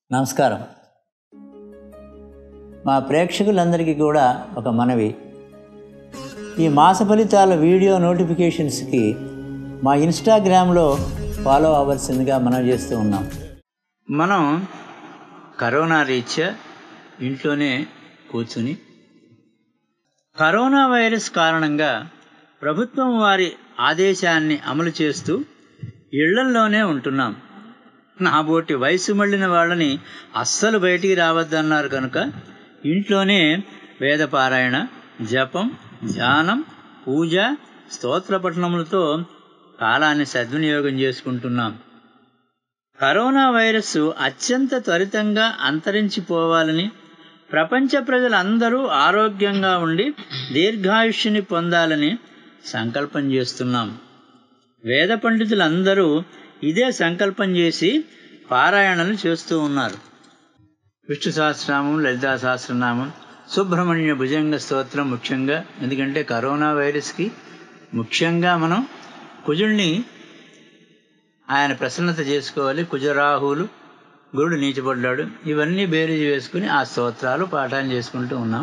నమస్కారం మా ప్రేక్షకులందరికీ కూడా ఒక మనవి ఈ మాస ఫలితాల వీడియో నోటిఫికేషన్స్కి మా ఇన్స్టాగ్రామ్లో ఫాలో అవ్వాల్సిందిగా మనం చేస్తూ ఉన్నాం మనం కరోనా రీత్యా ఇంట్లోనే కూర్చుని కరోనా వైరస్ కారణంగా ప్రభుత్వం వారి ఆదేశాన్ని అమలు చేస్తూ ఇళ్లల్లోనే ఉంటున్నాం నాబోటి వయసు మళ్ళిన వాళ్ళని అస్సలు బయటికి రావద్దన్నారు కనుక ఇంట్లోనే వేదపారాయణ జపం ధ్యానం పూజ స్తోత్ర పఠనములతో కాలాన్ని సద్వినియోగం చేసుకుంటున్నాం కరోనా వైరస్ అత్యంత త్వరితంగా అంతరించిపోవాలని ప్రపంచ ప్రజలందరూ ఆరోగ్యంగా ఉండి దీర్ఘాయుష్యుని పొందాలని సంకల్పం చేస్తున్నాం వేద పండితులందరూ ఇదే సంకల్పం చేసి పారాయణలు చేస్తూ ఉన్నారు విష్ణు సహస్రనామం లలితా సహస్రనామం సుబ్రహ్మణ్య భుజంగ స్తోత్రం ముఖ్యంగా ఎందుకంటే కరోనా వైరస్కి ముఖ్యంగా మనం కుజుణ్ణి ఆయన ప్రసన్నత చేసుకోవాలి కుజరాహువులు గురుడు నీచబడ్డాడు ఇవన్నీ బేరీజు వేసుకుని ఆ స్తోత్రాలు పాఠాన్ని చేసుకుంటూ ఉన్నాం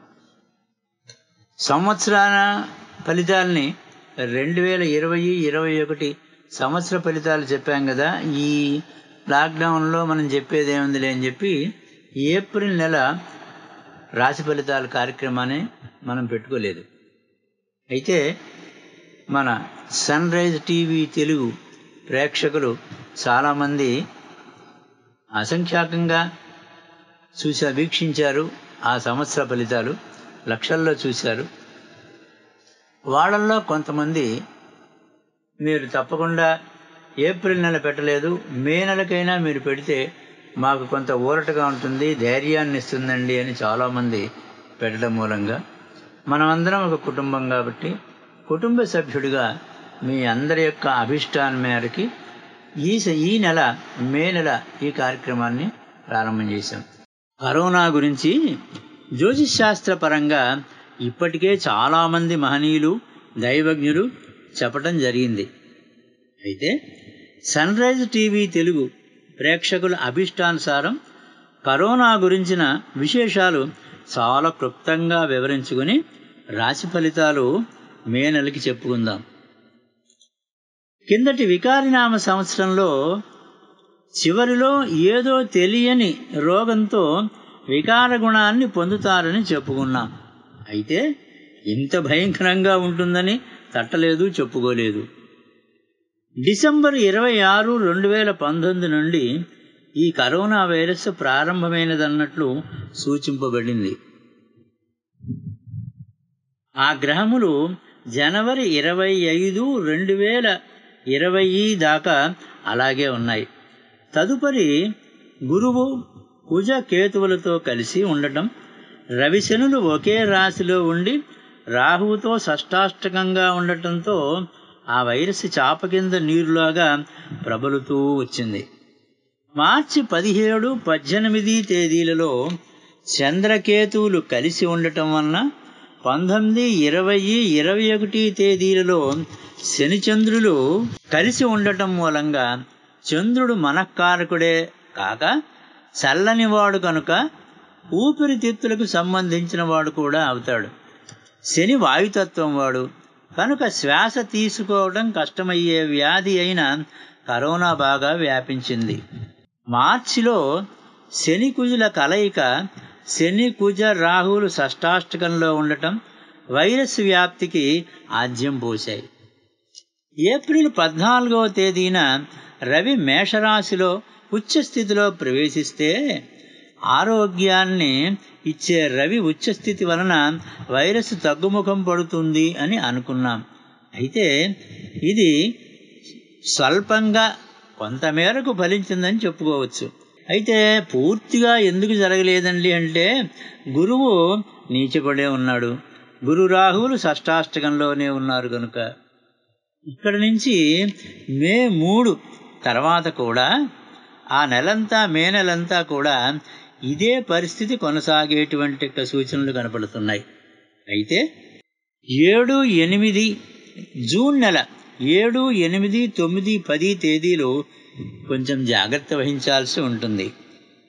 సంవత్సరాల ఫలితాలని రెండు వేల ఇరవై ఇరవై ఒకటి సంవత్సర ఫలితాలు చెప్పాం కదా ఈ లాక్డౌన్లో మనం చెప్పేది ఏముందిలే అని చెప్పి ఏప్రిల్ నెల రాశి ఫలితాల కార్యక్రమాన్ని మనం పెట్టుకోలేదు అయితే మన సన్ రైజ్ టీవీ తెలుగు ప్రేక్షకులు చాలామంది అసంఖ్యాకంగా చూసా వీక్షించారు ఆ సంవత్సర ఫలితాలు లక్షల్లో చూశారు వాళ్ళల్లో కొంతమంది మీరు తప్పకుండా ఏప్రిల్ నెల పెట్టలేదు మే నెలకైనా మీరు పెడితే మాకు కొంత ఊరటగా ఉంటుంది ధైర్యాన్ని ఇస్తుందండి అని చాలామంది పెట్టడం మూలంగా మనమందరం ఒక కుటుంబం కాబట్టి కుటుంబ సభ్యుడిగా మీ అందరి యొక్క అభిష్టాన్ని మేరకి ఈ స- ఈ నెల మే నెల ఈ కార్యక్రమాన్ని ప్రారంభం చేశాం కరోనా గురించి జ్యోతిష్ శాస్త్ర పరంగా ఇప్పటికే చాలామంది మహనీయులు దైవజ్ఞులు చెప్పటం జరిగింది అయితే సన్ రైజ్ టీవీ తెలుగు ప్రేక్షకుల అభిష్టానుసారం కరోనా గురించిన విశేషాలు చాలా క్లుప్తంగా వివరించుకుని రాశి ఫలితాలు మే నెలకి చెప్పుకుందాం కిందటి వికారినామ సంవత్సరంలో చివరిలో ఏదో తెలియని రోగంతో వికార గుణాన్ని పొందుతారని చెప్పుకున్నాం అయితే ఇంత భయంకరంగా ఉంటుందని తట్టలేదు చెప్పుకోలేదు డిసెంబర్ ఇరవై ఆరు రెండు వేల పంతొమ్మిది నుండి ఈ కరోనా వైరస్ ప్రారంభమైనదన్నట్లు సూచింపబడింది ఆ గ్రహములు జనవరి ఇరవై ఐదు రెండు వేల ఇరవై దాకా అలాగే ఉన్నాయి తదుపరి గురువు కుజ కేతువులతో కలిసి ఉండటం రవిశనులు ఒకే రాశిలో ఉండి రాహువుతో షష్టాష్టకంగా ఉండటంతో ఆ వైరస్ చాప కింద నీరులాగా ప్రబలుతూ వచ్చింది మార్చి పదిహేడు పద్దెనిమిది తేదీలలో చంద్రకేతువులు కలిసి ఉండటం వలన పంతొమ్మిది ఇరవై ఇరవై ఒకటి తేదీలలో శనిచంద్రులు కలిసి ఉండటం మూలంగా చంద్రుడు మనఃకారకుడే కాక చల్లనివాడు కనుక ఊపిరితిత్తులకు సంబంధించిన వాడు కూడా అవుతాడు శని వాయుతత్వం వాడు కనుక శ్వాస తీసుకోవడం కష్టమయ్యే వ్యాధి అయిన కరోనా బాగా వ్యాపించింది మార్చిలో శని కుజుల కలయిక శని కుజ రాహువులు షష్టాష్టకంలో ఉండటం వైరస్ వ్యాప్తికి ఆద్యం పోశాయి ఏప్రిల్ పద్నాలుగవ తేదీన రవి మేషరాశిలో ఉచ్చస్థితిలో ప్రవేశిస్తే ఆరోగ్యాన్ని ఇచ్చే రవి ఉచ్చస్థితి వలన వైరస్ తగ్గుముఖం పడుతుంది అని అనుకున్నాం అయితే ఇది స్వల్పంగా కొంతమేరకు ఫలించిందని చెప్పుకోవచ్చు అయితే పూర్తిగా ఎందుకు జరగలేదండి అంటే గురువు నీచపడే ఉన్నాడు గురు రాహువులు షష్టాష్టకంలోనే ఉన్నారు కనుక ఇక్కడ నుంచి మే మూడు తర్వాత కూడా ఆ నెలంతా మే నెలంతా కూడా ఇదే పరిస్థితి కొనసాగేటువంటి యొక్క సూచనలు కనపడుతున్నాయి అయితే ఏడు ఎనిమిది జూన్ నెల ఏడు ఎనిమిది తొమ్మిది పది తేదీలు కొంచెం జాగ్రత్త వహించాల్సి ఉంటుంది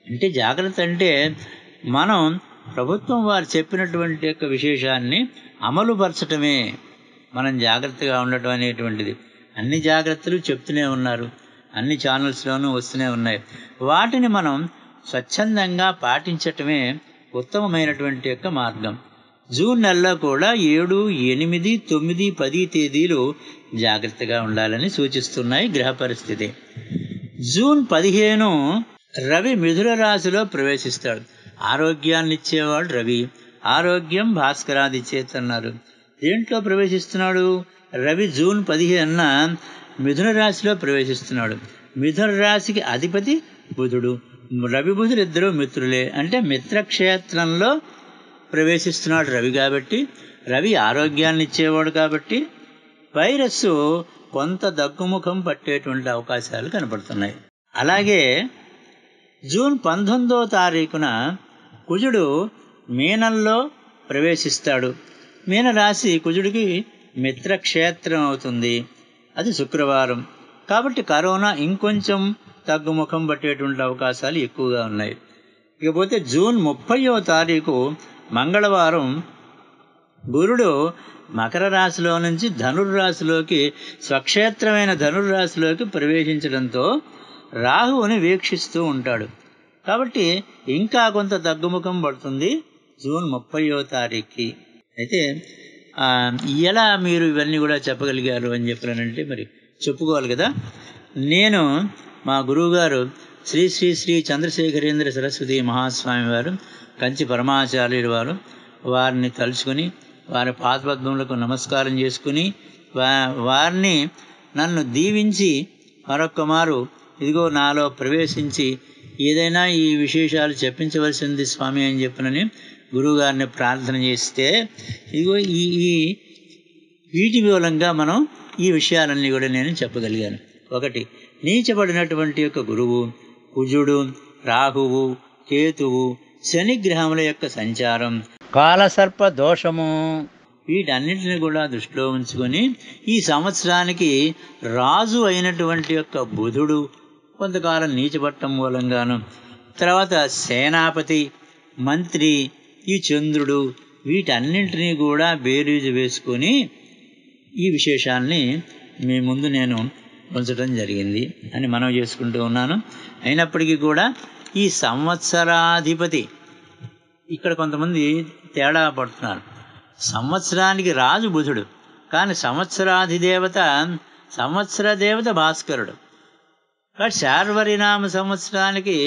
అంటే జాగ్రత్త అంటే మనం ప్రభుత్వం వారు చెప్పినటువంటి యొక్క విశేషాన్ని అమలుపరచటమే మనం జాగ్రత్తగా ఉండటం అనేటువంటిది అన్ని జాగ్రత్తలు చెప్తూనే ఉన్నారు అన్ని ఛానల్స్లోనూ వస్తూనే ఉన్నాయి వాటిని మనం స్వచ్ఛందంగా పాటించటమే ఉత్తమమైనటువంటి యొక్క మార్గం జూన్ నెలలో కూడా ఏడు ఎనిమిది తొమ్మిది పది తేదీలు జాగ్రత్తగా ఉండాలని సూచిస్తున్నాయి గ్రహ పరిస్థితి జూన్ పదిహేను రవి మిథున రాశిలో ప్రవేశిస్తాడు ఆరోగ్యాన్ని ఇచ్చేవాడు రవి ఆరోగ్యం భాస్కరాది చేతన్నారు దేంట్లో ప్రవేశిస్తున్నాడు రవి జూన్ పదిహేనున మిథున రాశిలో ప్రవేశిస్తున్నాడు మిథున రాశికి అధిపతి బుధుడు రవి బుధుడు ఇద్దరు మిత్రులే అంటే మిత్రక్షేత్రంలో ప్రవేశిస్తున్నాడు రవి కాబట్టి రవి ఆరోగ్యాన్ని ఇచ్చేవాడు కాబట్టి వైరస్ కొంత దగ్గుముఖం పట్టేటువంటి అవకాశాలు కనపడుతున్నాయి అలాగే జూన్ పంతొమ్మిదో తారీఖున కుజుడు మీనంలో ప్రవేశిస్తాడు మీనరాశి కుజుడికి మిత్రక్షేత్రం అవుతుంది అది శుక్రవారం కాబట్టి కరోనా ఇంకొంచెం తగ్గుముఖం పట్టేటువంటి అవకాశాలు ఎక్కువగా ఉన్నాయి ఇకపోతే జూన్ ముప్పయో తారీఖు మంగళవారం గురుడు మకర రాశిలో నుంచి ధనుర్రాశిలోకి స్వక్షేత్రమైన ధనుర్రాశిలోకి ప్రవేశించడంతో రాహువుని వీక్షిస్తూ ఉంటాడు కాబట్టి ఇంకా కొంత తగ్గుముఖం పడుతుంది జూన్ ముప్పయో తారీఖుకి అయితే ఎలా మీరు ఇవన్నీ కూడా చెప్పగలిగారు అని చెప్పానంటే మరి చెప్పుకోవాలి కదా నేను మా గురువుగారు శ్రీ శ్రీ శ్రీ చంద్రశేఖరేంద్ర సరస్వతి మహాస్వామి వారు కంచి పరమాచార్యులు వారు వారిని తలుచుకొని వారి పాదపద్మములకు నమస్కారం చేసుకుని వా వారిని నన్ను దీవించి మరొక్క మారు ఇదిగో నాలో ప్రవేశించి ఏదైనా ఈ విశేషాలు చెప్పించవలసింది స్వామి అని చెప్పినని గురువుగారిని ప్రార్థన చేస్తే ఇదిగో ఈ ఈ వీటి మూలంగా మనం ఈ విషయాలన్నీ కూడా నేను చెప్పగలిగాను ఒకటి నీచబడినటువంటి యొక్క గురువు కుజుడు రాహువు కేతువు శనిగ్రహముల యొక్క సంచారం కాలసర్ప దోషము వీటన్నిటిని కూడా దృష్టిలో ఉంచుకొని ఈ సంవత్సరానికి రాజు అయినటువంటి యొక్క బుధుడు కొంతకాలం నీచబట్టం మూలంగాను తర్వాత సేనాపతి మంత్రి ఈ చంద్రుడు వీటన్నింటినీ కూడా బేరీజు వేసుకొని ఈ విశేషాల్ని మీ ముందు నేను ఉంచడం జరిగింది అని మనం చేసుకుంటూ ఉన్నాను అయినప్పటికీ కూడా ఈ సంవత్సరాధిపతి ఇక్కడ కొంతమంది తేడా పడుతున్నారు సంవత్సరానికి రాజు బుధుడు కానీ సంవత్సరాధిదేవత సంవత్సర దేవత భాస్కరుడు కాబట్టి శార్వరినామ సంవత్సరానికి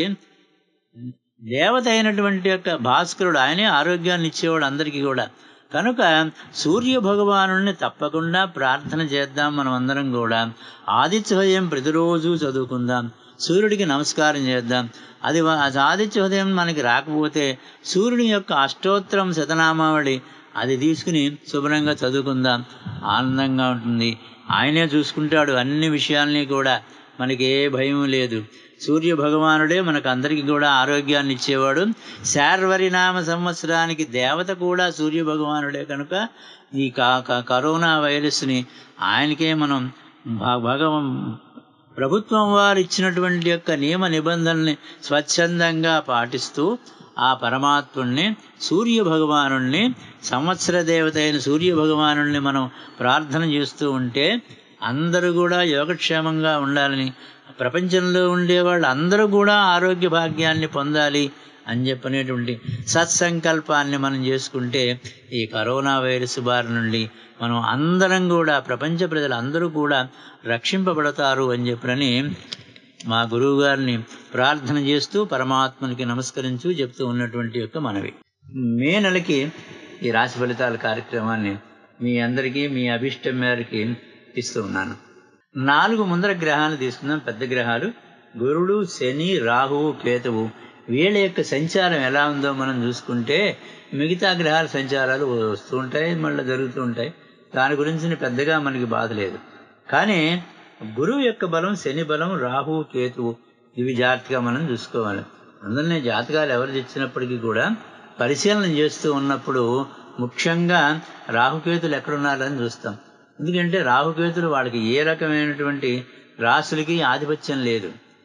దేవత అయినటువంటి యొక్క భాస్కరుడు ఆయనే ఆరోగ్యాన్ని ఇచ్చేవాడు అందరికీ కూడా కనుక సూర్య భగవాను తప్పకుండా ప్రార్థన చేద్దాం మనం అందరం కూడా ఆదిత్య హృదయం ప్రతిరోజు చదువుకుందాం సూర్యుడికి నమస్కారం చేద్దాం అది ఆదిత్య హృదయం మనకి రాకపోతే సూర్యుని యొక్క అష్టోత్తరం శతనామావళి అది తీసుకుని శుభ్రంగా చదువుకుందాం ఆనందంగా ఉంటుంది ఆయనే చూసుకుంటాడు అన్ని విషయాల్ని కూడా మనకి ఏ భయం లేదు సూర్య భగవానుడే మనకు అందరికీ కూడా ఆరోగ్యాన్ని ఇచ్చేవాడు శార్వరినామ సంవత్సరానికి దేవత కూడా సూర్య భగవానుడే కనుక ఈ కరోనా వైరస్ని ఆయనకే మనం భగవ ప్రభుత్వం వారు ఇచ్చినటువంటి యొక్క నియమ నిబంధనల్ని స్వచ్ఛందంగా పాటిస్తూ ఆ పరమాత్ముణ్ణి సూర్య భగవానుణ్ణి సంవత్సర దేవత అయిన సూర్య భగవానుణ్ణి మనం ప్రార్థన చేస్తూ ఉంటే అందరూ కూడా యోగక్షేమంగా ఉండాలని ప్రపంచంలో ఉండే వాళ్ళు అందరూ కూడా ఆరోగ్య భాగ్యాన్ని పొందాలి అని చెప్పనేటువంటి సత్సంకల్పాన్ని మనం చేసుకుంటే ఈ కరోనా వైరస్ బారి నుండి మనం అందరం కూడా ప్రపంచ ప్రజలు అందరూ కూడా రక్షింపబడతారు అని చెప్పని మా గురువు గారిని ప్రార్థన చేస్తూ పరమాత్మనికి నమస్కరించు చెప్తూ ఉన్నటువంటి యొక్క మనవి మే నెలకి ఈ రాశి ఫలితాల కార్యక్రమాన్ని మీ అందరికీ మీ అభిష్టం మేరకి ఇస్తూ ఉన్నాను నాలుగు ముందర గ్రహాలు తీసుకుందాం పెద్ద గ్రహాలు గురుడు శని రాహువు కేతువు వీళ్ళ యొక్క సంచారం ఎలా ఉందో మనం చూసుకుంటే మిగతా గ్రహాల సంచారాలు వస్తూ ఉంటాయి మళ్ళీ జరుగుతూ ఉంటాయి దాని గురించి పెద్దగా మనకి బాధ లేదు కానీ గురువు యొక్క బలం శని బలం రాహువు కేతువు ఇవి జాగ్రత్తగా మనం చూసుకోవాలి అందులోనే జాతకాలు ఎవరు తెచ్చినప్పటికీ కూడా పరిశీలన చేస్తూ ఉన్నప్పుడు ముఖ్యంగా రాహుకేతులు ఎక్కడున్నారని చూస్తాం ఎందుకంటే రాహుకేతులు వాళ్ళకి ఏ రకమైనటువంటి రాసులకి ఆధిపత్యం లేదు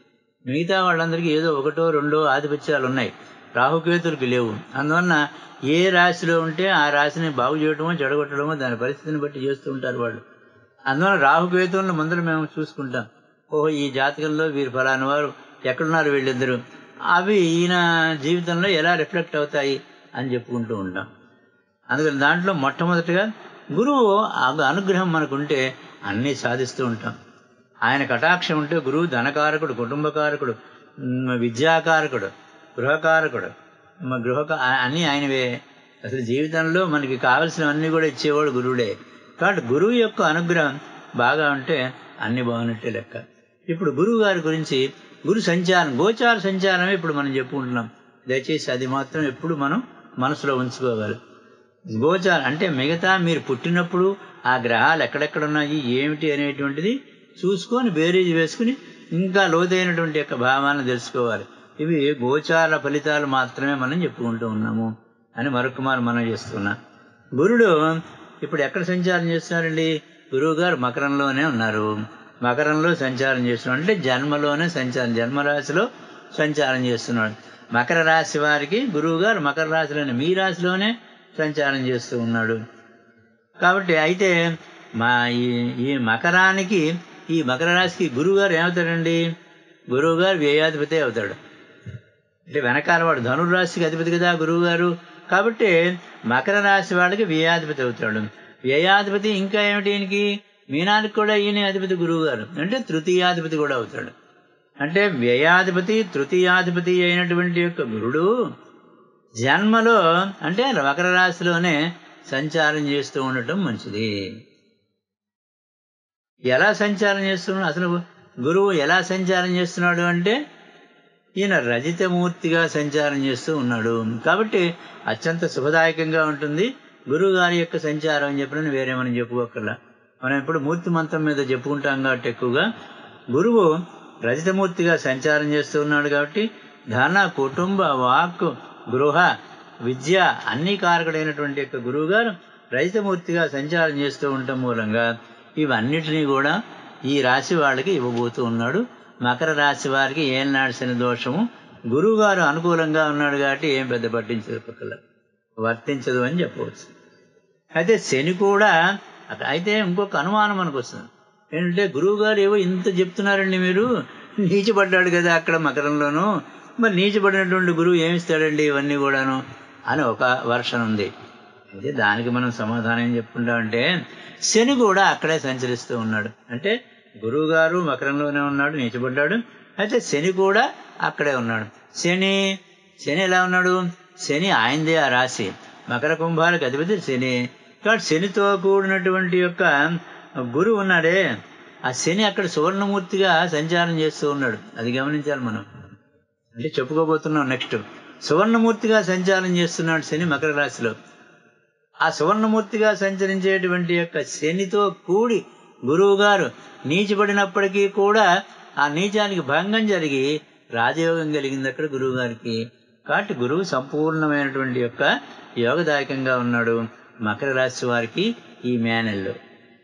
మిగతా వాళ్ళందరికీ ఏదో ఒకటో రెండో ఆధిపత్యాలు ఉన్నాయి రాహుకేతులకు లేవు అందువలన ఏ రాశిలో ఉంటే ఆ రాశిని బాగు చేయడమో చెడగొట్టడమో దాని పరిస్థితిని బట్టి చేస్తూ ఉంటారు వాళ్ళు అందువల్ల రాహుకేతువులను ముందర మేము చూసుకుంటాం ఓహో ఈ జాతకంలో వీరు ఫలాని వారు ఎక్కడున్నారు వీళ్ళిద్దరు అవి ఈయన జీవితంలో ఎలా రిఫ్లెక్ట్ అవుతాయి అని చెప్పుకుంటూ ఉంటాం అందుకని దాంట్లో మొట్టమొదటిగా గురువు ఆ అనుగ్రహం మనకుంటే అన్నీ సాధిస్తూ ఉంటాం ఆయన కటాక్షం ఉంటే గురువు ధనకారకుడు కుటుంబకారకుడు మ్, విద్యాకారకుడు గృహకారకుడు మ, గృహ అన్నీ ఆయనవే అసలు జీవితంలో మనకి కావలసినవన్నీ కూడా ఇచ్చేవాడు గురువుడే కాబట్టి గురువు యొక్క అనుగ్రహం బాగా ఉంటే అన్ని బాగున్నట్టే లెక్క ఇప్పుడు గురువు గారి గురించి గురు సంచారం గోచార సంచారమే ఇప్పుడు మనం చెప్పుకుంటున్నాం దయచేసి అది మాత్రం ఎప్పుడు మనం మనసులో ఉంచుకోవాలి గోచారం అంటే మిగతా మీరు పుట్టినప్పుడు ఆ గ్రహాలు ఎక్కడెక్కడ ఉన్నాయి ఏమిటి అనేటువంటిది చూసుకొని బేరీజ్ వేసుకుని ఇంకా లోతైనటువంటి యొక్క భావాన్ని తెలుసుకోవాలి ఇవి గోచార ఫలితాలు మాత్రమే మనం చెప్పుకుంటూ ఉన్నాము అని మరొక మారు మనం చేస్తున్నాం గురుడు ఇప్పుడు ఎక్కడ సంచారం చేస్తున్నారండి గురువు గారు మకరంలోనే ఉన్నారు మకరంలో సంచారం చేస్తున్నాడు అంటే జన్మలోనే సంచారం జన్మరాశిలో సంచారం చేస్తున్నాడు మకర రాశి వారికి గురువు గారు మకర రాశిలోనే మీ రాశిలోనే సంచారం చేస్తూ ఉన్నాడు కాబట్టి అయితే మా ఈ ఈ మకరానికి ఈ మకర రాశికి గురువు గారు ఏమవుతాడండి గురువు గారు వ్యయాధిపతి అవుతాడు అంటే వెనకాల వాడు ధనుర్రాశికి అధిపతి కదా గురువు గారు కాబట్టి మకర రాశి వాళ్ళకి వ్యయాధిపతి అవుతాడు వ్యయాధిపతి ఇంకా ఏమిటి ఈయనకి మీనానికి కూడా ఈయన అధిపతి గురువు గారు అంటే తృతీయాధిపతి కూడా అవుతాడు అంటే వ్యయాధిపతి తృతీయాధిపతి అయినటువంటి యొక్క గురుడు జన్మలో అంటే మకర రాశిలోనే సంచారం చేస్తూ ఉండటం మంచిది ఎలా సంచారం చేస్తున్నాడు అసలు గురువు ఎలా సంచారం చేస్తున్నాడు అంటే ఈయన రజితమూర్తిగా సంచారం చేస్తూ ఉన్నాడు కాబట్టి అత్యంత శుభదాయకంగా ఉంటుంది గురువు గారి యొక్క సంచారం అని చెప్పిన వేరే మనం చెప్పుకోకర్లా మనం ఇప్పుడు మూర్తి మంత్రం మీద చెప్పుకుంటాం కాబట్టి ఎక్కువగా గురువు రజితమూర్తిగా సంచారం చేస్తూ ఉన్నాడు కాబట్టి ధన కుటుంబ వాక్ గృహ విద్య అన్ని కారకుడైనటువంటి యొక్క గురువు గారు రజితమూర్తిగా సంచారం చేస్తూ ఉండటం మూలంగా ఇవన్నిటినీ కూడా ఈ రాశి వాళ్ళకి ఇవ్వబోతూ ఉన్నాడు మకర రాశి వారికి ఏనాడు శని దోషము గురువు గారు అనుకూలంగా ఉన్నాడు కాబట్టి ఏం పెద్ద పట్టించదు పక్కల వర్తించదు అని చెప్పవచ్చు అయితే శని కూడా అక్కడ- అయితే ఇంకొక అనుమానం మనకు వస్తుంది ఏంటంటే గురువు గారు ఏవో ఇంత చెప్తున్నారండి మీరు నీచబడ్డాడు కదా అక్కడ మకరంలోను మరి నీచబడినటువంటి గురువు ఏమిస్తాడండి ఇవన్నీ కూడాను అని ఒక వర్షన్ ఉంది అయితే దానికి మనం సమాధానం ఏం చెప్పుకుంటామంటే శని కూడా అక్కడే సంచరిస్తూ ఉన్నాడు అంటే గురువు గారు మకరంలోనే ఉన్నాడు నీచబడ్డాడు అయితే శని కూడా అక్కడే ఉన్నాడు శని శని ఎలా ఉన్నాడు శని ఆయనదే ఆ రాశి మకర కుంభాలకు అధిపతి శని కాబట్టి శనితో కూడినటువంటి యొక్క గురువు ఉన్నాడే ఆ శని అక్కడ సువర్ణమూర్తిగా సంచారం చేస్తూ ఉన్నాడు అది గమనించాలి మనం అంటే చెప్పుకోబోతున్నాం నెక్స్ట్ సువర్ణమూర్తిగా సంచారం చేస్తున్నాడు శని మకర రాశిలో ఆ సువర్ణమూర్తిగా సంచరించేటువంటి యొక్క శనితో కూడి గురువు గారు నీచబడినప్పటికీ కూడా ఆ నీచానికి భంగం జరిగి రాజయోగం కలిగింది అక్కడ గురువు గారికి కాబట్టి గురువు సంపూర్ణమైనటువంటి యొక్క యోగదాయకంగా ఉన్నాడు మకర రాశి వారికి ఈ మే నెలలో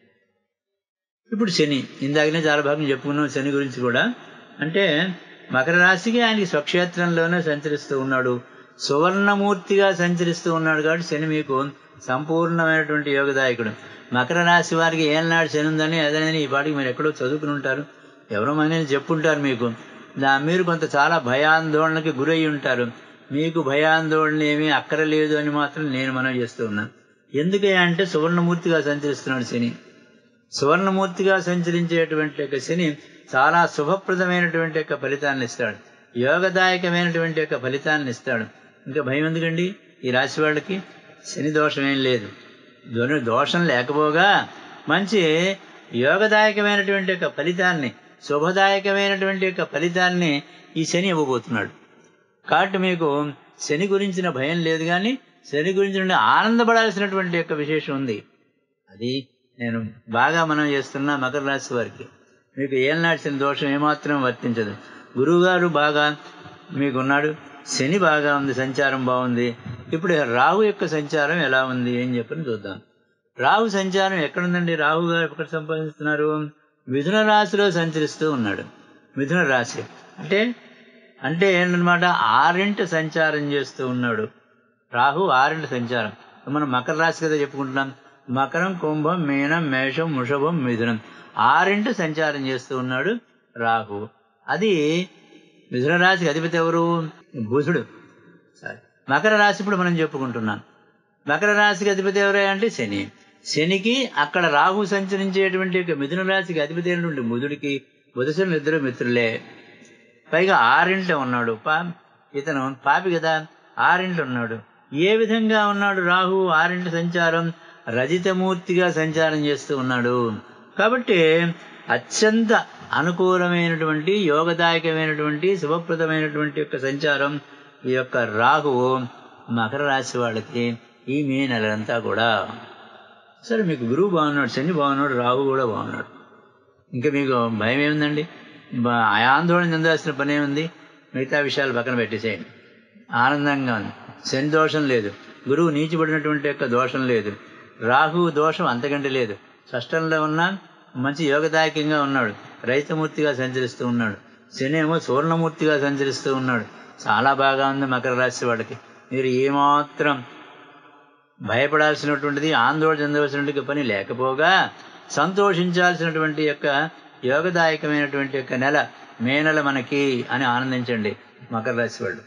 ఇప్పుడు శని ఇందాకనే చాలా భాగం చెప్పుకున్నాం శని గురించి కూడా అంటే మకర రాశికి ఆయనకి స్వక్షేత్రంలోనే సంచరిస్తూ ఉన్నాడు సువర్ణమూర్తిగా సంచరిస్తూ ఉన్నాడు కాబట్టి శని మీకు సంపూర్ణమైనటువంటి యోగదాయకుడు మకర రాశి వారికి ఏనాడు శని ఉందని అదనని ఈ పాటికి మీరు ఎక్కడో చదువుకుని ఉంటారు ఎవరో మంది చెప్పుంటారు మీకు దా మీరు కొంత చాలా భయాందోళనకి గురై ఉంటారు మీకు భయాందోళన ఏమీ అక్కరలేదు అని మాత్రం నేను మనం చేస్తూ ఉన్నాను ఎందుకే అంటే సువర్ణమూర్తిగా సంచరిస్తున్నాడు శని సువర్ణమూర్తిగా సంచరించేటువంటి యొక్క శని చాలా శుభప్రదమైనటువంటి యొక్క ఫలితాన్ని ఇస్తాడు యోగదాయకమైనటువంటి యొక్క ఫలితాన్ని ఇస్తాడు ఇంకా భయం ఎందుకండి ఈ రాశి వాళ్ళకి శని దోషం ఏం లేదు ధ్వని దోషం లేకపోగా మంచి యోగదాయకమైనటువంటి యొక్క ఫలితాన్ని శుభదాయకమైనటువంటి యొక్క ఫలితాన్ని ఈ శని ఇవ్వబోతున్నాడు కాబట్టి మీకు శని గురించిన భయం లేదు కానీ శని గురించి ఆనందపడాల్సినటువంటి యొక్క విశేషం ఉంది అది నేను బాగా మనం చేస్తున్న మకర రాశి వారికి మీకు ఏనాడ్సిన దోషం ఏమాత్రం వర్తించదు గురువుగారు బాగా మీకున్నాడు శని బాగా ఉంది సంచారం బాగుంది ఇప్పుడు రాహు యొక్క సంచారం ఎలా ఉంది ఏం చెప్పని చూద్దాం రాహు సంచారం ఎక్కడుందండి రాహు గారు ఎక్కడ సంపాదిస్తున్నారు మిథున రాశిలో సంచరిస్తూ ఉన్నాడు మిథున రాశి అంటే అంటే ఏంటనమాట ఆరింట సంచారం చేస్తూ ఉన్నాడు రాహు ఆరింట సంచారం మనం మకర రాశి కదా చెప్పుకుంటున్నాం మకరం కుంభం మీనం మేషం వృషభం మిథునం ఆరింట సంచారం చేస్తూ ఉన్నాడు రాహు అది మిథున రాశికి అధిపతి ఎవరు బుధుడు సారీ మకర రాశి ఇప్పుడు మనం చెప్పుకుంటున్నాం మకర రాశికి అధిపతి ఎవరే అంటే శని శనికి అక్కడ రాహు సంచరించేటువంటి యొక్క మిథున రాశికి అధిపతి అయినటువంటి బుధుడికి బుధశనులు ఇద్దరు మిత్రులే పైగా ఆరింట ఉన్నాడు పా ఇతను పాపి కదా ఆరింట ఉన్నాడు ఏ విధంగా ఉన్నాడు రాహు ఆరింట సంచారం రజితమూర్తిగా సంచారం చేస్తూ ఉన్నాడు కాబట్టి అత్యంత అనుకూలమైనటువంటి యోగదాయకమైనటువంటి శుభప్రదమైనటువంటి యొక్క సంచారం ఈ యొక్క రాహువు మకర రాశి వాళ్ళకి ఈ మే నెలంతా కూడా సరే మీకు గురువు బాగున్నాడు శని బాగున్నాడు రాహు కూడా బాగున్నాడు ఇంకా మీకు భయం ఏముందండి బ- ఆందోళన చెందాల్సిన పని ఏముంది మిగతా విషయాలు పక్కన పెట్టేసేయండి ఆనందంగా ఉంది శని దోషం లేదు గురువు నీచిపడినటువంటి యొక్క దోషం లేదు రాహు దోషం అంతకంటే లేదు షష్టంలో ఉన్న మంచి యోగదాయకంగా ఉన్నాడు రైతమూర్తిగా సంచరిస్తూ ఉన్నాడు శని ఏమో సువర్ణమూర్తిగా సంచరిస్తూ ఉన్నాడు చాలా బాగా ఉంది మకర రాశి వాళ్ళకి మీరు ఏమాత్రం భయపడాల్సినటువంటిది ఆందోళన చెందవలసినటువంటి పని లేకపోగా సంతోషించాల్సినటువంటి యొక్క యోగదాయకమైనటువంటి యొక్క నెల మే నెల మనకి అని ఆనందించండి మకర రాశి వాళ్ళు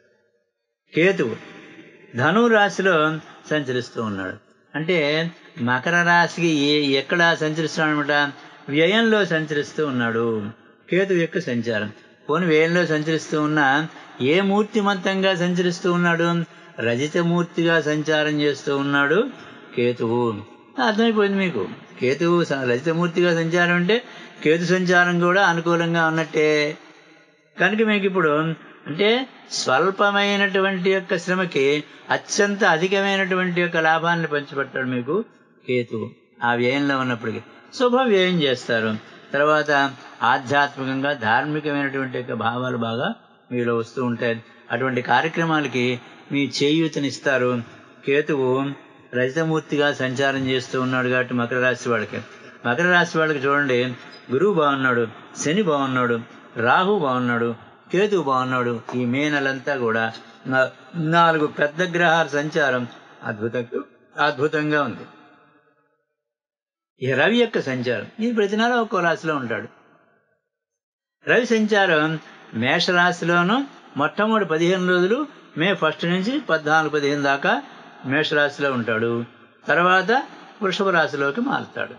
కేతువు ధను రాశిలో సంచరిస్తూ ఉన్నాడు అంటే మకర రాశికి ఏ ఎక్కడ సంచరిస్తున్నాడు అనమాట వ్యయంలో సంచరిస్తూ ఉన్నాడు కేతు యొక్క సంచారం పోని వ్యయంలో సంచరిస్తూ ఉన్నా ఏ మూర్తిమంతంగా సంచరిస్తూ ఉన్నాడు రజితమూర్తిగా సంచారం చేస్తూ ఉన్నాడు కేతువు అర్థమైపోయింది మీకు కేతువు స- రజితమూర్తిగా సంచారం అంటే కేతు సంచారం కూడా అనుకూలంగా ఉన్నట్టే కనుక మీకు ఇప్పుడు అంటే స్వల్పమైనటువంటి యొక్క శ్రమకి అత్యంత అధికమైనటువంటి యొక్క లాభాన్ని పంచిపెట్టాడు మీకు కేతు ఆ వ్యయంలో ఉన్నప్పటికీ శుభ వ్యయం చేస్తారు తర్వాత ఆధ్యాత్మికంగా ధార్మికమైనటువంటి యొక్క భావాలు బాగా మీలో వస్తూ ఉంటాయి అటువంటి కార్యక్రమాలకి మీ చేయూతనిస్తారు కేతువు రజితమూర్తిగా సంచారం చేస్తూ ఉన్నాడు కాబట్టి మకర రాశి వాళ్ళకి మకర రాశి వాళ్ళకి చూడండి గురువు బాగున్నాడు శని బాగున్నాడు రాహు బాగున్నాడు కేతువు బాగున్నాడు ఈ మే నెలంతా కూడా నా- నాలుగు పెద్ద గ్రహాల సంచారం అద్భుతంగా అద్భుతంగా ఉంది ఈ రవి యొక్క సంచారం ఈ ప్రతి నెల ఒక్కో రాశిలో ఉంటాడు రవి సంచారం మేషరాశిలోను మొట్టమొదటి పదిహేను రోజులు మే ఫస్ట్ నుంచి పద్నాలుగు పదిహేను దాకా మేషరాశిలో ఉంటాడు తర్వాత వృషభ రాశిలోకి మారుతాడు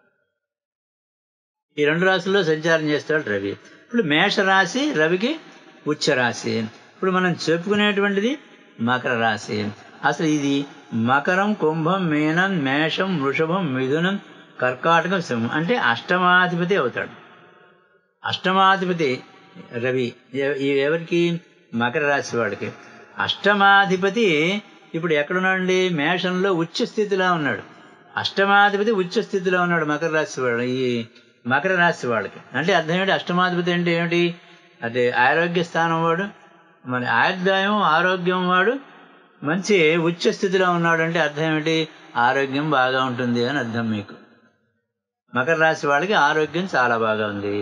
ఈ రెండు రాశుల్లో సంచారం చేస్తాడు రవి ఇప్పుడు మేషరాశి రవికి ఉచ్చ రాశి ఇప్పుడు మనం చెప్పుకునేటువంటిది మకర రాశి అసలు ఇది మకరం కుంభం మీనం మేషం వృషభం మిథునం కర్కాటకం సింహం అంటే అష్టమాధిపతి అవుతాడు అష్టమాధిపతి రవి ఎ- ఈ ఎవరికి మకర రాశి వాడికి అష్టమాధిపతి ఇప్పుడు ఎక్కడున్నాడండి మేషంలో ఉచ్చ స్థితిలో ఉన్నాడు అష్టమాధిపతి ఉచ్చ స్థితిలో ఉన్నాడు మకర రాశి వాడు ఈ మకర రాశి వాళ్ళకి అంటే అర్థం ఏంటి అష్టమాధిపతి అంటే ఏమిటి అంటే ఆరోగ్య స్థానం వాడు మరి ఆయుర్దాయం ఆరోగ్యం వాడు మంచి ఉచ్చ స్థితిలో ఉన్నాడు అంటే అర్థం ఏమిటి ఆరోగ్యం బాగా ఉంటుంది అని అర్థం మీకు మకర రాశి వాళ్ళకి ఆరోగ్యం చాలా బాగా ఉంది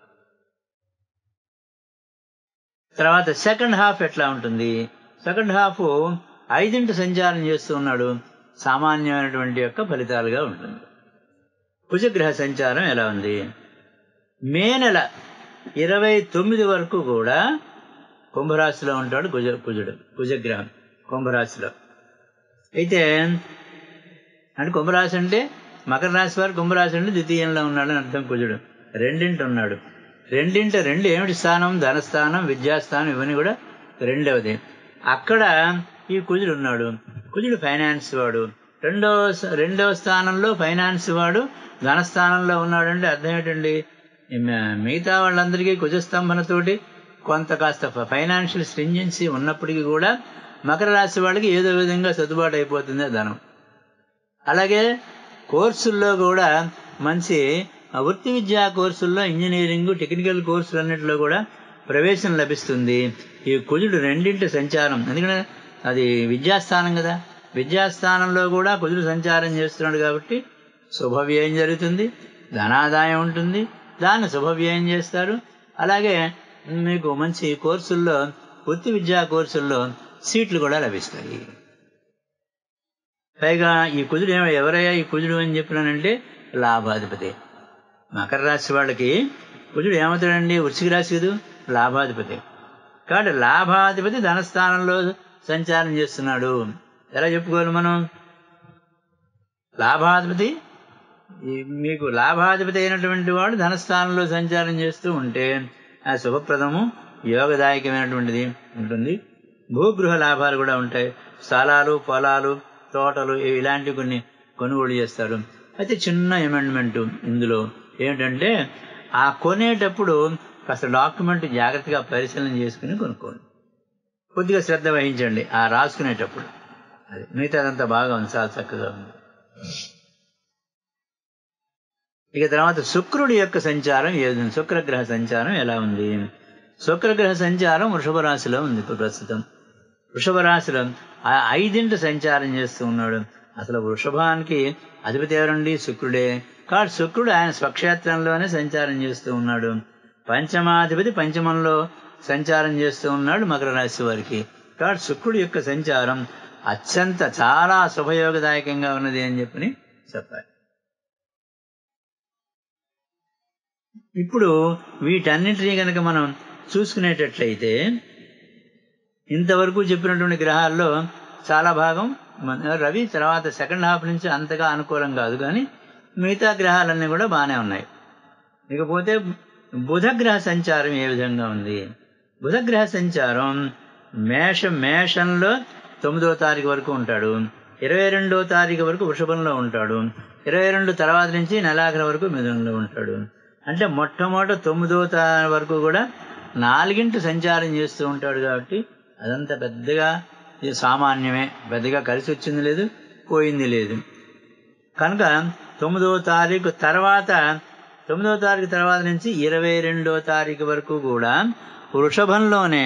తర్వాత సెకండ్ హాఫ్ ఎట్లా ఉంటుంది సెకండ్ హాఫ్ ఐదింటి సంచారం చేస్తూ ఉన్నాడు సామాన్యమైనటువంటి యొక్క ఫలితాలుగా ఉంటుంది కుజగ్రహ సంచారం ఎలా ఉంది మే నెల ఇరవై తొమ్మిది వరకు కూడా కుంభరాశిలో ఉంటాడు కుజ కుజుడు కుజగ్రహం కుంభరాశిలో అయితే అంటే కుంభరాశి అంటే మకర రాశి వారు కుంభరాశి అంటే ద్వితీయంలో ఉన్నాడు అని అర్థం కుజుడు రెండింటి ఉన్నాడు రెండింట రెండు ఏమిటి స్థానం ధనస్థానం విద్యాస్థానం ఇవన్నీ కూడా రెండవది అక్కడ ఈ కుజుడు ఉన్నాడు కుజుడు ఫైనాన్స్ వాడు రెండవ స- రెండవ స్థానంలో ఫైనాన్స్ వాడు ధనస్థానంలో ఉన్నాడు అంటే అర్థం ఏంటండి ఈ మ- మిగతా వాళ్ళందరికీ కుజస్తంభనతోటి కొంత కాస్త ఫైనాన్షియల్ స్ట్రింజెన్సీ ఉన్నప్పటికీ కూడా మకర రాశి వాళ్ళకి ఏదో విధంగా సర్దుబాటు అయిపోతుంది ఆ ధనం అలాగే కోర్సుల్లో కూడా మంచి ఆ వృత్తి విద్యా కోర్సుల్లో ఇంజనీరింగ్ టెక్నికల్ కోర్సులు అన్నింటిలో కూడా ప్రవేశం లభిస్తుంది ఈ కుజుడు రెండింటి సంచారం ఎందుకంటే అది విద్యాస్థానం కదా విద్యాస్థానంలో కూడా కుజుడు సంచారం చేస్తున్నాడు కాబట్టి శుభవ్యయం జరుగుతుంది ధనాదాయం ఉంటుంది దాన్ని శుభవ్యయం చేస్తారు అలాగే మీకు మంచి కోర్సుల్లో వృత్తి విద్యా కోర్సుల్లో సీట్లు కూడా లభిస్తాయి పైగా ఈ కుజుడు ఏమ ఎవరయ్యా ఈ కుజుడు అని చెప్పినానంటే లాభాధిపతి మకర రాశి వాళ్ళకి కుజుడు ఏమవుతాడండి వృశ్చిక రాశి కదూ లాభాధిపతి కాబట్టి లాభాధిపతి ధనస్థానంలో సంచారం చేస్తున్నాడు ఎలా చెప్పుకోవాలి మనం లాభాధిపతి ఈ మీకు లాభాధిపతి అయినటువంటి వాడు ధనస్థానంలో సంచారం చేస్తూ ఉంటే ఆ శుభప్రదము యోగదాయకమైనటువంటిది ఉంటుంది భూగృహ లాభాలు కూడా ఉంటాయి స్థలాలు పొలాలు తోటలు ఇ- ఇలాంటివి కొన్ని కొనుగోలు చేస్తారు అయితే చిన్న అమెండ్మెంట్ ఇందులో ఏంటంటే ఆ కొనేటప్పుడు కాస్త డాక్యుమెంట్ జాగ్రత్తగా పరిశీలన చేసుకుని కొనుక్కోండి కొద్దిగా శ్రద్ధ వహించండి ఆ రాసుకునేటప్పుడు అది మిగతాదంతా బాగా ఉంది చాలా చక్కగా ఉంది ఇక తర్వాత శుక్రుడి యొక్క సంచారం ఏ విధంగా శుక్రగ్రహ సంచారం ఎలా ఉంది శుక్రగ్రహ సంచారం వృషభ రాశిలో ఉంది ఇప్పుడు ప్రస్తుతం వృషభ రాశిలో ఆ ఐదింట సంచారం చేస్తూ ఉన్నాడు అసలు వృషభానికి అధిపతి ఎవరండి శుక్రుడే కాబట్టి శుక్రుడు ఆయన స్వక్షేత్రంలోనే సంచారం చేస్తూ ఉన్నాడు పంచమాధిపతి పంచమంలో సంచారం చేస్తూ ఉన్నాడు మకర రాశి వారికి కాబట్టి శుక్రుడి యొక్క సంచారం అత్యంత చాలా శుభయోగదాయకంగా ఉన్నది అని చెప్పని చెప్పాలి ఇప్పుడు వీటన్నిటినీ కనుక మనం చూసుకునేటట్లయితే ఇంతవరకు చెప్పినటువంటి గ్రహాల్లో చాలా భాగం మన రవి తర్వాత సెకండ్ హాఫ్ నుంచి అంతగా అనుకూలం కాదు కానీ మిగతా గ్రహాలన్నీ కూడా బాగానే ఉన్నాయి ఇకపోతే బుధగ్రహ సంచారం ఏ విధంగా ఉంది బుధగ్రహ సంచారం మేష మేషంలో తొమ్మిదో తారీఖు వరకు ఉంటాడు ఇరవై రెండో తారీఖు వరకు వృషభంలో ఉంటాడు ఇరవై రెండు తర్వాత నుంచి నెలాఖరు వరకు మిథునంలో ఉంటాడు అంటే మొట్టమొదట తొమ్మిదో తారీఖు వరకు కూడా నాలుగింటి సంచారం చేస్తూ ఉంటాడు కాబట్టి అదంతా పెద్దగా ఇది సామాన్యమే పెద్దగా కలిసి వచ్చింది లేదు పోయింది లేదు కనుక తొమ్మిదవ తారీఖు తర్వాత తొమ్మిదవ తారీఖు తర్వాత నుంచి ఇరవై రెండో తారీఖు వరకు కూడా వృషభంలోనే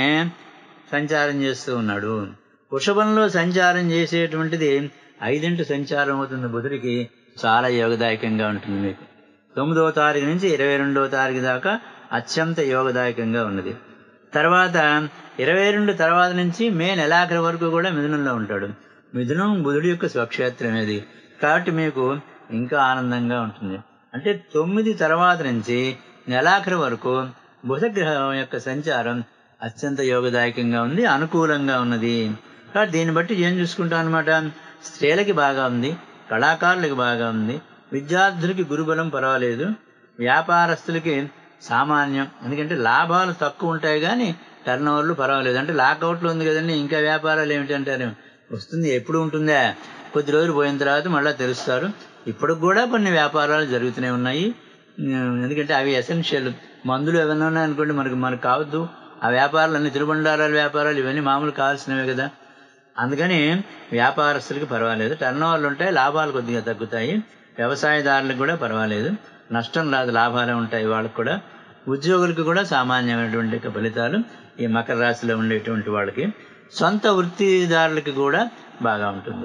సంచారం చేస్తూ ఉన్నాడు వృషభంలో సంచారం చేసేటువంటిది ఐదింటి సంచారం అవుతుంది బుధుడికి చాలా యోగదాయకంగా ఉంటుంది మీకు తొమ్మిదవ తారీఖు నుంచి ఇరవై రెండవ తారీఖు దాకా అత్యంత యోగదాయకంగా ఉన్నది తర్వాత ఇరవై రెండు తర్వాత నుంచి మే నెలాఖరి వరకు కూడా మిథునంలో ఉంటాడు మిథునం బుధుడి యొక్క స్వక్షేత్రం ఇది కాబట్టి మీకు ఇంకా ఆనందంగా ఉంటుంది అంటే తొమ్మిది తర్వాత నుంచి నెలాఖరి వరకు బుధగ్రహం యొక్క సంచారం అత్యంత యోగదాయకంగా ఉంది అనుకూలంగా ఉన్నది కాబట్టి దీన్ని బట్టి ఏం చూసుకుంటాం అనమాట స్త్రీలకి బాగా ఉంది కళాకారులకి బాగా ఉంది విద్యార్థులకి గురుబలం పర్వాలేదు వ్యాపారస్తులకి సామాన్యం ఎందుకంటే లాభాలు తక్కువ ఉంటాయి కానీ టర్న్ ఓవర్లు పర్వాలేదు అంటే లాకౌట్లు ఉంది కదండి ఇంకా వ్యాపారాలు ఏమిటంటారు వస్తుంది ఎప్పుడు ఉంటుందా కొద్ది రోజులు పోయిన తర్వాత మళ్ళీ తెలుస్తారు ఇప్పటికి కూడా కొన్ని వ్యాపారాలు జరుగుతూనే ఉన్నాయి ఉమ్, ఎందుకంటే అవి ఎసెన్షియల్ మందులు ఏమైనా ఉన్నాయనుకోండి మనకు మనకు కావద్దు ఆ వ్యాపారాలు అన్ని తిరుబండారాల వ్యాపారాలు ఇవన్నీ మామూలు కావాల్సినవే కదా అందుకని వ్యాపారస్తులకి పర్వాలేదు టర్న్ ఓవర్లు ఉంటాయి లాభాలు కొద్దిగా తగ్గుతాయి వ్యవసాయదారులకు కూడా పర్వాలేదు నష్టం రాదు లాభాలే ఉంటాయి వాళ్ళకు కూడా ఉద్యోగులకు కూడా సామాన్యమైనటువంటి యొక్క ఫలితాలు ఈ మకర రాశిలో ఉండేటువంటి వాళ్ళకి సొంత వృత్తిదారులకి కూడా బాగా ఉంటుంది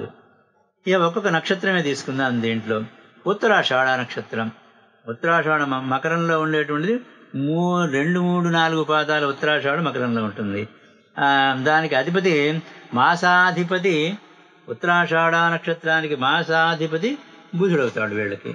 ఇక ఒక్కొక్క నక్షత్రమే తీసుకుందాం దీంట్లో ఉత్తరాషాఢ నక్షత్రం ఉత్తరాషాఢ మ- మకరంలో ఉండేటువంటిది మూ రెండు మూడు నాలుగు పాదాల ఉత్తరాషాఢ మకరంలో ఉంటుంది ఆ, దానికి అధిపతి మాసాధిపతి ఉత్తరాషాఢ నక్షత్రానికి మాసాధిపతి బుధుడు అవుతాడు వీళ్ళకి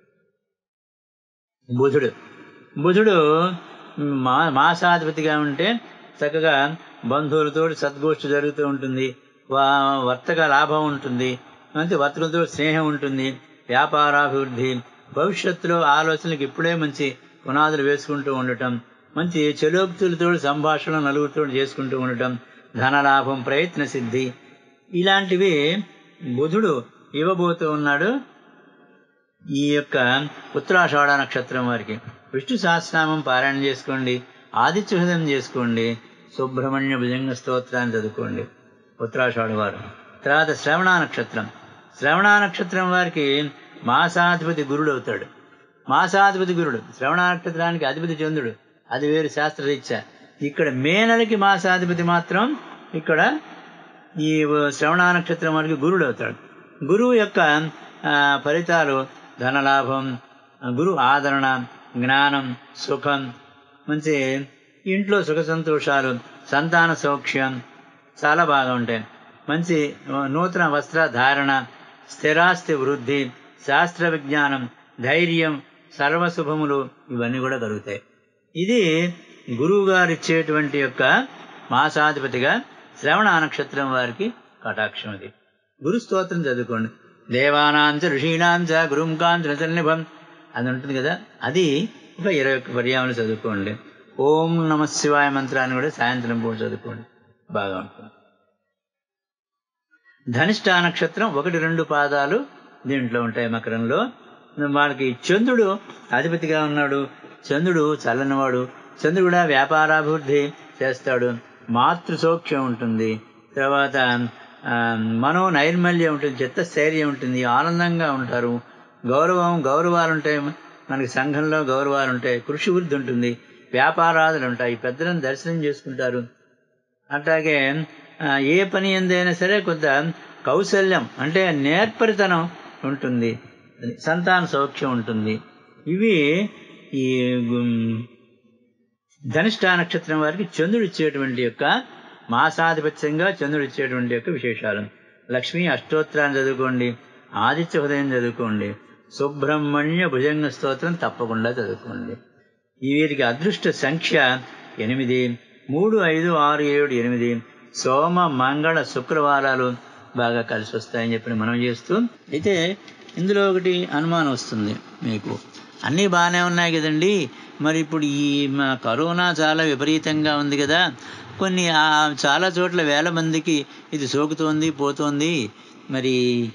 బుధుడు బుధుడు మా మాసాధిపతిగా ఉంటే చక్కగా బంధువులతో సద్గోష్ఠి జరుగుతూ ఉంటుంది వా వర్తక లాభం ఉంటుంది మంచి వర్తకులతో స్నేహం ఉంటుంది వ్యాపారాభివృద్ధి భవిష్యత్తులో ఆలోచనలకు ఇప్పుడే మంచి పునాదులు వేసుకుంటూ ఉండటం మంచి చెలోక్తులతో సంభాషణ నలుగురితో చేసుకుంటూ ఉండటం ధనలాభం ప్రయత్న సిద్ధి ఇలాంటివి బుధుడు ఇవ్వబోతూ ఉన్నాడు ఈ యొక్క ఉత్తరాషాఢ నక్షత్రం వారికి విష్ణు సహస్రనామం పారాయణ చేసుకోండి ఆదిత్య హృదయం చేసుకోండి సుబ్రహ్మణ్య భుజంగ స్తోత్రాన్ని చదువుకోండి ఉత్తరాషాఢ వారు తర్వాత శ్రవణ నక్షత్రం శ్రవణ నక్షత్రం వారికి మాసాధిపతి గురుడు అవుతాడు మాసాధిపతి గురుడు శ్రవణ నక్షత్రానికి అధిపతి చంద్రుడు అది వేరు శాస్త్రరీత్యా ఇక్కడ మే నెలకి మాసాధిపతి మాత్రం ఇక్కడ ఈ శ్రవణ నక్షత్రం వారికి గురుడు అవుతాడు గురువు యొక్క ఆ, ఫలితాలు ధనలాభం గురు ఆదరణ జ్ఞానం సుఖం మంచి ఇంట్లో సుఖ సంతోషాలు సంతాన సౌఖ్యం చాలా బాగా ఉంటాయి మంచి నూతన వస్త్ర ధారణ స్థిరాస్తి వృద్ధి శాస్త్ర విజ్ఞానం ధైర్యం సర్వశుభములు ఇవన్నీ కూడా కలుగుతాయి ఇది గురువు గారు ఇచ్చేటువంటి యొక్క మాసాధిపతిగా శ్రవణ నక్షత్రం వారికి కటాక్షం అది గురు స్తోత్రం చదువుకోండి దేవానాంచ ఋషీణాంచ గురుంకాంచ సన్నిభం అది ఉంటుంది కదా అది ఒక ఇరవై ఒక్క పర్యావరణ చదువుకోండి ఓం నమ శివాయ మంత్రాన్ని కూడా సాయంత్రం పూట చదువుకోండి బాగా ఉంటుంది ధనిష్ట నక్షత్రం ఒకటి రెండు పాదాలు దీంట్లో ఉంటాయి మకరంలో వాళ్ళకి చంద్రుడు అధిపతిగా ఉన్నాడు చంద్రుడు చల్లనివాడు చంద్రుడు కూడా వ్యాపారాభివృద్ధి చేస్తాడు మాతృసౌఖ్యం ఉంటుంది తర్వాత ఆ, మనో నైర్మల్యం ఉంటుంది చిత్తస్థైర్యం ఉంటుంది ఆనందంగా ఉంటారు గౌరవం గౌరవాలు ఉంటాయి మనకి సంఘంలో గౌరవాలు ఉంటాయి కృషి వృద్ధి ఉంటుంది వ్యాపారాదులు ఉంటాయి పెద్దలను దర్శనం చేసుకుంటారు అట్లాగే ఆ, ఏ పని ఎందైనా సరే కొంత కౌశల్యం అంటే నేర్పరితనం ఉంటుంది సంతాన సౌఖ్యం ఉంటుంది ఇవి ఈ గుమ్, ధనిష్ట నక్షత్రం వారికి చంద్రుడు ఇచ్చేటువంటి యొక్క మాసాధిపత్యంగా చంద్రుడు ఇచ్చేటువంటి యొక్క విశేషాలు లక్ష్మీ అష్టోత్తరాన్ని చదువుకోండి ఆదిత్య హృదయం చదువుకోండి సుబ్రహ్మణ్య భుజంగ స్తోత్రం తప్పకుండా చదువుకోండి ఈ వీరికి అదృష్ట సంఖ్య ఎనిమిది మూడు ఐదు ఆరు ఏడు ఎనిమిది సోమ మంగళ శుక్రవారాలు బాగా కలిసి వస్తాయని చెప్పి మనం చేస్తూ అయితే ఇందులో ఒకటి అనుమానం వస్తుంది మీకు అన్నీ బాగానే ఉన్నాయి కదండి మరి ఇప్పుడు ఈ మా కరోనా చాలా విపరీతంగా ఉంది కదా కొన్ని ఆ చాలా చోట్ల వేల మందికి ఇది సోకుతోంది పోతోంది మరి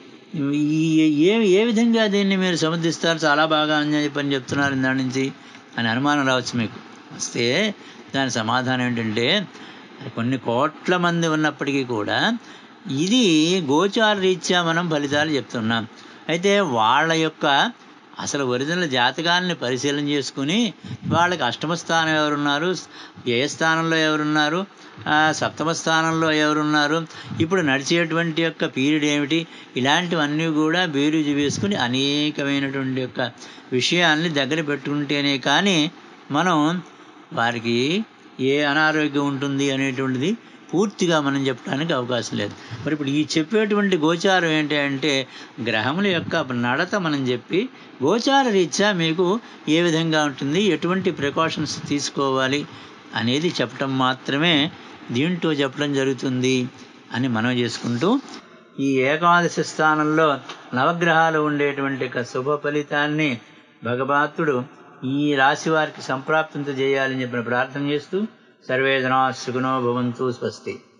ఈ ఏ ఏ విధంగా దీన్ని మీరు సమర్థిస్తారు చాలా బాగా అని చెప్పని చెప్తున్నారు దాని నుంచి అని అనుమానం రావచ్చు మీకు వస్తే దాని సమాధానం ఏంటంటే కొన్ని కోట్ల మంది ఉన్నప్పటికీ కూడా ఇది గోచార రీత్యా మనం ఫలితాలు చెప్తున్నాం అయితే వాళ్ళ యొక్క అసలు ఒరిజినల్ జాతకాలని పరిశీలన చేసుకుని వాళ్ళకి అష్టమ స్థానం ఎవరున్నారు ఏ స్థానంలో ఎవరున్నారు ఆ, సప్తమ స్థానంలో ఎవరున్నారు ఇప్పుడు నడిచేటువంటి యొక్క పీరియడ్ ఏమిటి ఇలాంటివన్నీ కూడా బేరీజు వేసుకుని అనేకమైనటువంటి యొక్క విషయాల్ని దగ్గర పెట్టుకుంటేనే కానీ మనం వారికి ఏ అనారోగ్యం ఉంటుంది అనేటువంటిది పూర్తిగా మనం చెప్పడానికి అవకాశం లేదు మరి ఇప్పుడు ఈ చెప్పేటువంటి గోచారం ఏంటి అంటే గ్రహముల యొక్క నడత మనం చెప్పి గోచార రీత్యా మీకు ఏ విధంగా ఉంటుంది ఎటువంటి ప్రికాషన్స్ తీసుకోవాలి అనేది చెప్పటం మాత్రమే దీంట్లో చెప్పడం జరుగుతుంది అని మనం చేసుకుంటూ ఈ ఏకాదశి స్థానంలో నవగ్రహాలు ఉండేటువంటి యొక్క శుభ ఫలితాన్ని భగవాతుడు ఈ రాశి వారికి సంప్రాప్తింత చేయాలని చెప్పిన ప్రార్థన చేస్తూ సర్వే జనా సుఖనో భవంతు స్వస్తి